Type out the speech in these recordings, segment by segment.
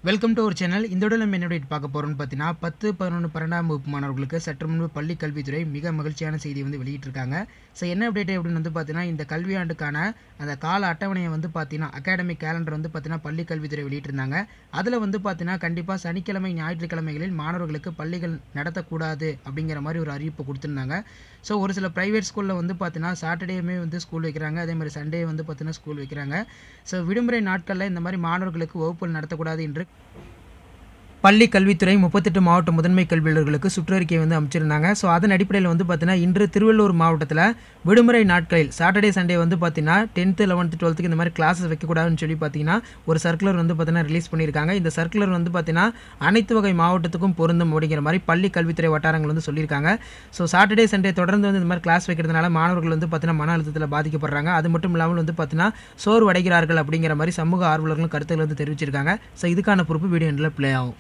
welcome to ஒரு channel இந்த விட நம்ம என்ன update பார்க்க போகிறோம்னு பார்த்தீங்கன்னா பத்து பதினொன்று பன்னெண்டாம் வகுப்பு மாணவர்களுக்கு சற்று முன்பு பள்ளி கல்வித்துறை மிக மகிழ்ச்சியான செய்தியை வந்து வெளியிட்டிருக்காங்க ஸோ என்ன அப்டேட் அப்படின்னு வந்து பார்த்தீங்கன்னா இந்த கல்வியாண்டுக்கான அந்த கால அட்டவணையை வந்து பார்த்தீங்கன்னா அகாடமிக் கேலண்டர் வந்து பார்த்தீங்கன்னா பள்ளி கல்வித்துறை வெளியிட்டிருந்தாங்க அதில் வந்து பார்த்தீங்கன்னா கண்டிப்பாக சனிக்கிழமை ஞாயிற்றுக்கிழமைகளில் மாணவர்களுக்கு பள்ளிகள் நடத்தக்கூடாது அப்படிங்கிற மாதிரி ஒரு அறிவிப்பு கொடுத்துருந்தாங்க ஸோ ஒரு சில ப்ரைவேட் ஸ்கூலில் வந்து பார்த்தீங்கன்னா சாட்டர்டேயுமே வந்து ஸ்கூல் வைக்கிறாங்க அதே மாதிரி சண்டே வந்து பார்த்தீங்கன்னா ஸ்கூல் வைக்கிறாங்க ஸோ விடுமுறை நாட்களில் இந்த மாதிரி மாணவர்களுக்கு வகுப்புகள் நடத்தக்கூடாது என்று பள்ளி கல்வித்துறை முப்பத்தெட்டு மாவட்ட முதன்மை கல்வியாளர்களுக்கு சுற்றறிக்கை வந்து அமைச்சிருந்தாங்க ஸோ அதன் அடிப்படையில் வந்து பார்த்தீங்கன்னா இன்று திருவள்ளூர் மாவட்டத்தில் விடுமுறை நாட்களில் சாட்டர்டே சண்டே வந்து பார்த்தீங்கன்னா டென்த்து லெவன்த்து டுவெல்த்துக்கு இந்த மாதிரி கிளாஸஸ் வைக்கக்கூடாதுன்னு சொல்லி பார்த்தீங்கன்னா ஒரு சர்க்குலர் வந்து பார்த்தீங்கன்னா ரிலீஸ் பண்ணியிருக்காங்க இந்த சர்க்குலர் வந்து பார்த்தீங்கன்னா அனைத்து வகை மாவட்டத்துக்கும் பொருந்தும் அப்படிங்கிற மாதிரி பள்ளி கல்வித்துறை வட்டாரங்கள் வந்து சொல்லியிருக்காங்க ஸோ சாட்டர்டே சண்டே தொடர்ந்து வந்து இந்த மாதிரி கிளாஸ் வைக்கிறதுனால மாணவர்கள் வந்து பார்த்தீங்கன்னா மன அழுத்தத்தில் பாதிக்கப்படுறாங்க அது மட்டும் இல்லாமல் வந்து பார்த்தீங்கன்னா சோர்வு அடைகிறார்கள் அப்படிங்கிற மாதிரி சமூக ஆர்வலர்களும் கருத்துக்கள் வந்து தெரிவிச்சிருக்காங்க ஸோ இதுக்கான பொறுப்பு வீடியோ எண்டில் ப்ளே ஆகும்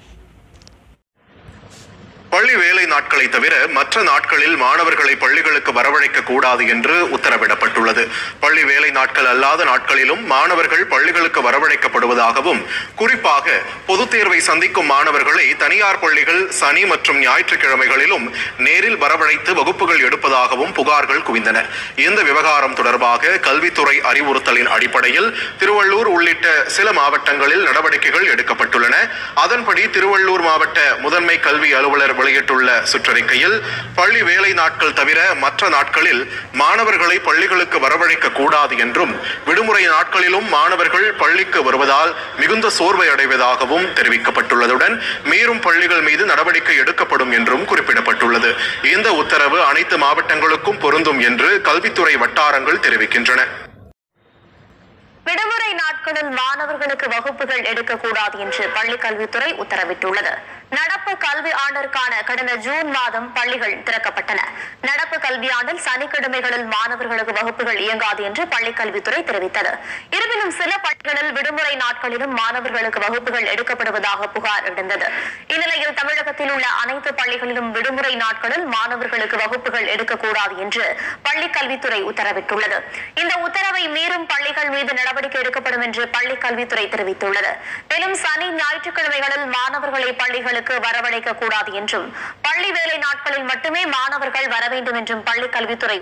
பள்ளி வேலை நாட்களை தவிர மற்ற நாட்களில் மாணவர்களை பள்ளிகளுக்கு வரவழைக்க கூடாது என்று உத்தரவிடப்பட்டுள்ளது பள்ளி வேலை நாட்கள் அல்லாத நாட்களிலும் மாணவர்கள் பள்ளிகளுக்கு வரவழைக்கப்படுவதாகவும் குறிப்பாக பொதுத் தேர்வை சந்திக்கும் மாணவர்களை தனியார் பள்ளிகள் சனி மற்றும் ஞாயிற்றுக்கிழமைகளிலும் நேரில் வரவழைத்து வகுப்புகள் எடுப்பதாகவும் புகார்கள் குவிந்தன இந்த விவகாரம் தொடர்பாக கல்வித்துறை அறிவுறுத்தலின் அடிப்படையில் திருவள்ளூர் உள்ளிட்ட சில மாவட்டங்களில் நடவடிக்கைகள் எடுக்கப்பட்டுள்ளன அதன்படி திருவள்ளூர் மாவட்ட முதன்மை கல்வி அலுவலர் வெளியிட்டுள்ள சுற்றறிக்கையில் பள்ளி வேலை நாட்கள் தவிர மற்ற நாட்களில் மாணவர்களை பள்ளிகளுக்கு வரவழைக்க கூடாது என்றும் விடுமுறை நாட்களிலும் மாணவர்கள் பள்ளிக்கு வருவதால் மிகுந்த சோர்வை அடைவதாகவும் தெரிவிக்கப்பட்டுள்ளதுடன் மீறும் பள்ளிகள் மீது நடவடிக்கை எடுக்கப்படும் என்றும் குறிப்பிடப்பட்டுள்ளது இந்த உத்தரவு அனைத்து மாவட்டங்களுக்கும் பொருந்தும் என்று கல்வித்துறை வட்டாரங்கள் தெரிவிக்கின்றன விடுமுறை நாட்களில் மாணவர்களுக்கு வகுப்புகள் எடுக்கக்கூடாது என்று பள்ளிக் கல்வித்துறை உத்தரவிட்டுள்ளது நடப்பு கல்வி ஆண்டிற்கான கடந்த ஜூன் மாதம் பள்ளிகள் திறக்கப்பட்டன நடப்பு கல்வியாண்டில் சனிக்கிழமைகளில் மாணவர்களுக்கு வகுப்புகள் இயங்காது என்று பள்ளிக் கல்வித்துறை தெரிவித்தது இருப்பினும் சில பள்ளிகளில் விடுமுறை நாட்களிலும் மாணவர்களுக்கு வகுப்புகள் எடுக்கப்படுவதாக புகார் எழுந்தது இந்நிலையில் தமிழகத்தில் உள்ள அனைத்து பள்ளிகளிலும் விடுமுறை நாட்களில் மாணவர்களுக்கு வகுப்புகள் எடுக்கக்கூடாது என்று பள்ளிக் கல்வித்துறை உத்தரவிட்டுள்ளது இந்த உத்தரவை மீறும் பள்ளிகள் மீது நடவடிக்கை எடுக்கப்படும் என்று பள்ளிக் கல்வித்துறை தெரிவித்துள்ளது மேலும் சனி ஞாயிற்றுக்கிழமைகளில் மாணவர்களை பள்ளிகளுக்கு வரவழைக்க கூடாது என்றும் பள்ளி வேலை நாட்களில் மட்டுமே மாணவர்கள் வர வேண்டும் என்றும் பள்ளிக் கல்வித்துறை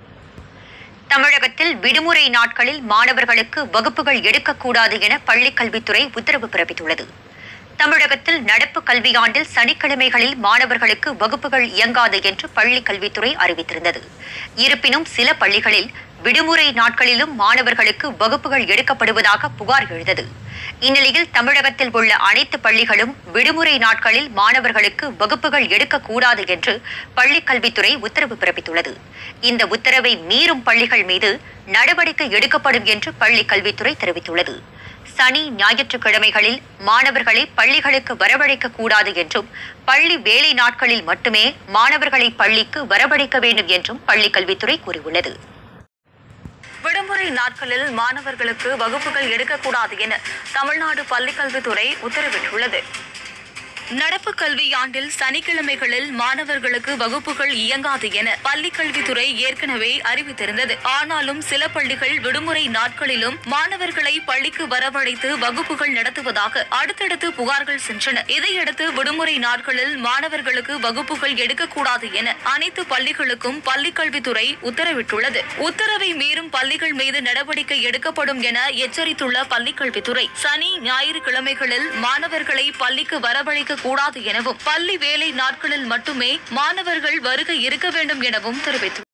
தமிழகத்தில் விடுமுறை நாட்களில் மாணவர்களுக்கு வகுப்புகள் எடுக்கக்கூடாது என பள்ளிக் கல்வித்துறை உத்தரவு பிறப்பித்துள்ளது தமிழகத்தில் நடப்பு கல்வியாண்டில் சனிக்கிழமைகளில் மாணவர்களுக்கு வகுப்புகள் இயங்காது என்று பள்ளிக் கல்வித்துறை அறிவித்திருந்தது இருப்பினும் சில பள்ளிகளில் விடுமுறை நாட்களிலும் மாணவர்களுக்கு வகுப்புகள் எடுக்கப்படுவதாக புகார் எழுந்தது இந்நிலையில் தமிழகத்தில் உள்ள அனைத்து பள்ளிகளும் விடுமுறை நாட்களில் மாணவர்களுக்கு வகுப்புகள் எடுக்கக்கூடாது என்று பள்ளிக் கல்வித்துறை உத்தரவு பிறப்பித்துள்ளது இந்த உத்தரவை மீறும் பள்ளிகள் மீது நடவடிக்கை எடுக்கப்படும் என்று பள்ளிக் கல்வித்துறை தெரிவித்துள்ளது சனி ஞாயிற்றுக்கிழமைகளில் மாணவர்களை பள்ளிகளுக்கு வரவழைக்க கூடாது என்றும் பள்ளி வேலை நாட்களில் மட்டுமே மாணவர்களை பள்ளிக்கு வரவழைக்க வேண்டும் என்றும் பள்ளிக் கல்வித்துறை கூறியுள்ளது விடுமுறை நாட்களில் மாணவர்களுக்கு வகுப்புகள் எடுக்கக்கூடாது என தமிழ்நாடு பள்ளிக்கல்வித்துறை உத்தரவிட்டுள்ளது நடப்பு கல்வியாண்டில் சனிக்கிழமைகளில் மாணவர்களுக்கு வகுப்புகள் இயங்காது என பள்ளிக் கல்வித்துறை ஏற்கனவே அறிவித்திருந்தது ஆனாலும் சில பள்ளிகள் விடுமுறை நாட்களிலும் மாணவர்களை பள்ளிக்கு வரவழைத்து வகுப்புகள் நடத்துவதாக அடுத்தடுத்து புகார்கள் சென்றன இதையடுத்து விடுமுறை நாட்களில் மாணவர்களுக்கு வகுப்புகள் எடுக்கக்கூடாது என அனைத்து பள்ளிகளுக்கும் பள்ளிக் கல்வித்துறை உத்தரவிட்டுள்ளது உத்தரவை மீறும் பள்ளிகள் மீது நடவடிக்கை எடுக்கப்படும் என எச்சரித்துள்ள பள்ளிக் கல்வித்துறை சனி ஞாயிறு கிழமைகளில் மாணவர்களை பள்ளிக்கு வரவழைக்க கூடாது எனவும் பள்ளி வேலை நாட்களில் மட்டுமே மாணவர்கள் வருகை இருக்க வேண்டும் எனவும் தெரிவித்துள்ளது